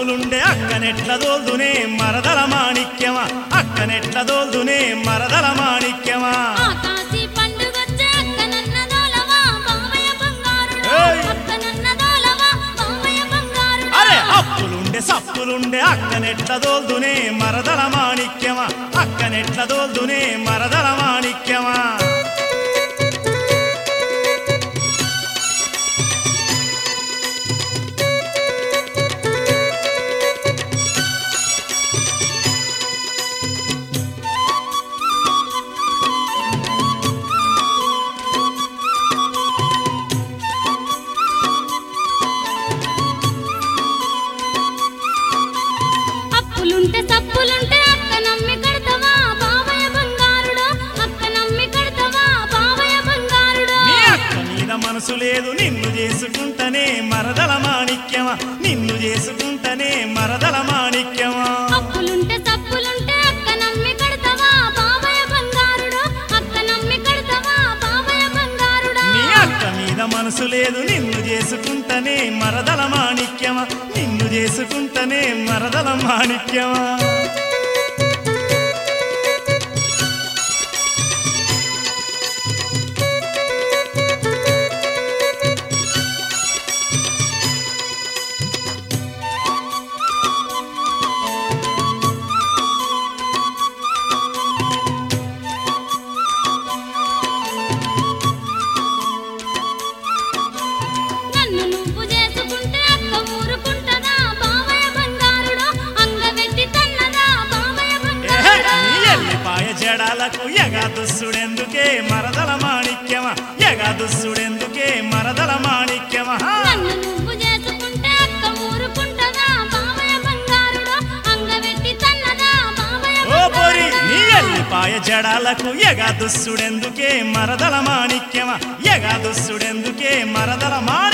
సప్పులుండే అక్కనెట్ల దోల్దునే మరదల మాణిక్యమా అక్కనెట్ల దోల్దునే మరదల మాణిక్యమా ఆకాశీ పండుగొచ్చే అక్కనన్న దోలవా బావయ్య బంగారుడు ఏయ్! అక్కనన్న దోలవా బావయ్య బంగారుడు అరే అప్పులుండే సప్పులుండే అక్కనెట్ల దోల్దునే మరదల మాణిక్యమా అక్కనెట్ల దోల్దునే మరదల మాణిక్యమా అప్పులుంటే సప్పులుంటే అక్క నమ్మి కడతావా బావయ్య బంగారుడు అక్క నమ్మి కడతావా బావయ్య బంగారుడు నీ అక్క మీద మనసు లేదు నిన్ను చేసుకుంటనే మరదల మాణిక్యమా నిన్ను చేసుకుంటనే మరదల మాణిక్యమా అప్పులుంటే సప్పులుంటే అక్క నమ్మి కడతావా బావయ్య బంగారుడు అక్క నమ్మి కడతావా బావయ్య బంగారుడా నీ అక్క మీద మనసు లేదు నిన్ను చేసుకుంటనే మరదల మాణిక్యమా నిన్ను చేసుకుంటనే మరదల మాణిక్యమా నన్ను నువ్వు చేసుకుంటే అక్క ఊరుకుంటదా బావయ్య బంగారుడు అంగవెట్టి తన్నదా బావయ్య ఏహే, బంగారుడు నీ ఎల్లిపాయ జడాలకు ఎగా దుస్సుడెందుకే మరదల మాణిక్యమా ఎగా దుస్సుడెందుకే మరదల మాణిక్యమా నన్ను నువ్వు చేసుకుంటే అక్క ఊరుకుంటదా బావయ్య బంగారుడు అంగవెట్టి తన్నదా బావయ్య ఓ పోరి బంగారుడు నీ ఎల్లిపాయ జడాలకు ఎగా దుస్సుడెందుకే మరదల మాణిక్యమా ఎగా దుస్సుడెందుకే మరదల మాణిక్యమా